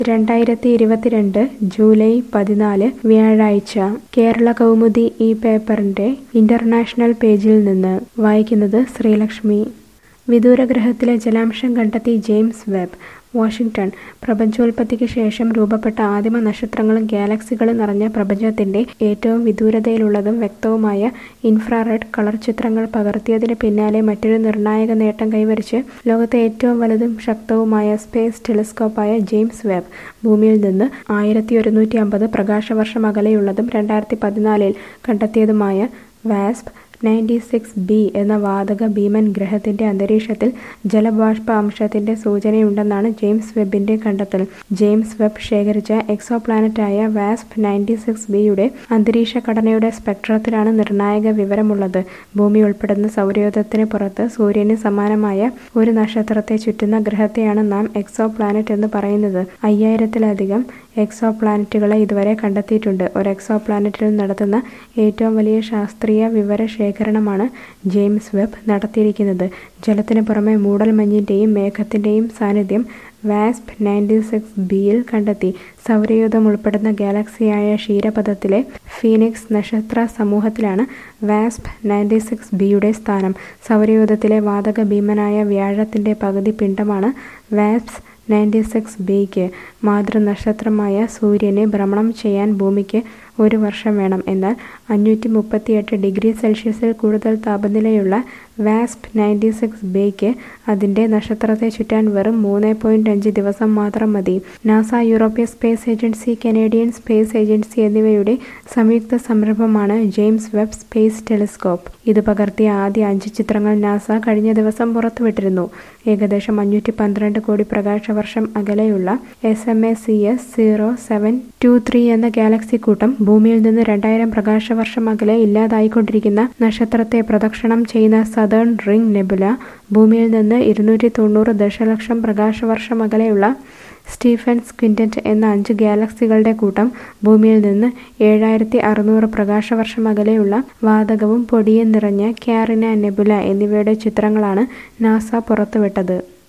രണ്ടായിരത്തി ഇരുപത്തിരണ്ട് ജൂലൈ പതിനാല് വ്യാഴാഴ്ച കേരള കൗമുദി ഈ പേപ്പറിന്റെ ഇന്റർനാഷണൽ പേജിൽ നിന്ന് വായിക്കുന്നത് ശ്രീലക്ഷ്മി വിദൂരഗ്രഹത്തിലെ ജലാംശം കണ്ടെത്തി ജെയിംസ് വെബ് വാഷിംഗ്ടൺ പ്രപഞ്ചോൽപത്തിക്ക് ശേഷം രൂപപ്പെട്ട ആദിമ നക്ഷത്രങ്ങളും ഗാലക്സികളും നിറഞ്ഞ പ്രപഞ്ചത്തിന്റെ ഏറ്റവും വിദൂരതയിലുള്ളതും വ്യക്തവുമായ ഇൻഫ്രാറെഡ് കളർ ചിത്രങ്ങൾ പകർത്തിയതിന് പിന്നാലെ മറ്റൊരു നിർണായക നേട്ടം കൈവരിച്ച് ലോകത്തെ ഏറ്റവും വലുതും ശക്തവുമായ സ്പേസ് ടെലിസ്കോപ്പായ ജെയിംസ് വെബ് ഭൂമിയിൽ നിന്ന് ആയിരത്തി ഒരുന്നൂറ്റി അമ്പത് പ്രകാശവർഷം അകലെയുള്ളതും രണ്ടായിരത്തി പതിനാലിൽ കണ്ടെത്തിയതുമായ വാസ്പ് നയൻറ്റി സിക്സ് ബി എന്ന വാതക ഭീമൻ ഗ്രഹത്തിന്റെ അന്തരീക്ഷത്തിൽ ജലബാഷ്പ അംശത്തിന്റെ സൂചനയുണ്ടെന്നാണ് ജെയിംസ് വെബിന്റെ കണ്ടെത്തൽ ജെയിംസ് വെബ് ശേഖരിച്ച എക്സോ പ്ലാനറ്റായ വാസ്പ് നയൻറ്റി സിക്സ് ബിയുടെ അന്തരീക്ഷ ഘടനയുടെ സ്പെക്ട്രത്തിലാണ് നിർണായക വിവരമുള്ളത് ഭൂമി ഉൾപ്പെടുന്ന സൗരയൂഥത്തിന് പുറത്ത് സൂര്യന് സമാനമായ ഒരു നക്ഷത്രത്തെ ചുറ്റുന്ന ഗ്രഹത്തെയാണ് നാം എക്സോ പ്ലാനറ്റ് എന്ന് പറയുന്നത് അയ്യായിരത്തിലധികം എക്സോ പ്ലാനറ്റുകളെ ഇതുവരെ കണ്ടെത്തിയിട്ടുണ്ട് ഒരു എക്സോ പ്ലാനറ്റിൽ നടത്തുന്ന ഏറ്റവും വലിയ ശാസ്ത്രീയ വിവര ശേഖരണമാണ് ജെയിംസ് വെബ് നടത്തിയിരിക്കുന്നത് ജലത്തിന് പുറമെ മൂടൽമഞ്ഞിന്റെയും മേഘത്തിന്റെയും സാന്നിധ്യം വാസ്പ് നയൻറ്റി സിക്സ് ബിയിൽ കണ്ടെത്തി സൗരയൂഥം ഉൾപ്പെടുന്ന ഗാലക്സിയായ ക്ഷീരപഥത്തിലെ ഫീനിക്സ് നക്ഷത്ര സമൂഹത്തിലാണ് വാസ്പ് നയൻറ്റി സിക്സ് ബിയുടെ സ്ഥാനം സൗരയൂഥത്തിലെ വാതക ഭീമനായ വ്യാഴത്തിന്റെ പകുതി പിണ്ഡമാണ് വാസ്പ് നയൻറ്റി സിക്സ് ബിക്ക് മാതൃനക്ഷത്രമായ സൂര്യനെ ഭ്രമണം ചെയ്യാൻ ഭൂമിക്ക് ഒരു വർഷം വേണം എന്നാൽ അഞ്ഞൂറ്റി മുപ്പത്തിയെട്ട് ഡിഗ്രി സെൽഷ്യസിൽ കൂടുതൽ താപനിലയുള്ള വാസ്പ് നയൻറ്റി സിക്സ് ബിക്ക് അതിൻ്റെ നക്ഷത്രത്തെ ചുറ്റാൻ വെറും മൂന്ന് പോയിന്റ് അഞ്ച് ദിവസം മാത്രം മതി NASA European Space Agency Canadian Space Agency എന്നിവയുടെ സംയുക്ത സംരംഭമാണ് ജെയിംസ് വെബ് സ്പേസ് ടെലിസ്കോപ്പ് ഇത് പകർത്തിയ ആദ്യ അഞ്ച് ചിത്രങ്ങൾ നാസ കഴിഞ്ഞ ദിവസം പുറത്തുവിട്ടിരുന്നു ഏകദേശം അഞ്ഞൂറ്റി പന്ത്രണ്ട് കോടി പ്രകാശവർഷം അകലെയുള്ള S M A C S zero seven two three എന്ന ഗാലക്സി കൂട്ടം ഭൂമിയിൽ നിന്ന് രണ്ടായിരം പ്രകാശവർഷം അകലെ ഇല്ലാതായിക്കൊണ്ടിരിക്കുന്ന നക്ഷത്രത്തെ പ്രദക്ഷിണം ചെയ്യുന്ന സദേൺ റിംഗ് നെബുല ഭൂമിയിൽ നിന്ന് ഇരുന്നൂറ്റി തൊണ്ണൂറ് ദശലക്ഷം പ്രകാശവർഷം അകലെയുള്ള സ്റ്റീഫൻസ് ക്വിൻറ്റന്റ് എന്ന അഞ്ച് ഗാലക്സികളുടെ കൂട്ടം ഭൂമിയിൽ നിന്ന് ഏഴായിരത്തി അറുന്നൂറ് പ്രകാശവർഷം അകലെയുള്ള വാതകവും പൊടിയും നിറഞ്ഞ ക്യാറിന നെബുല എന്നിവയുടെ ചിത്രങ്ങളാണ് നാസ പുറത്തുവിട്ടത്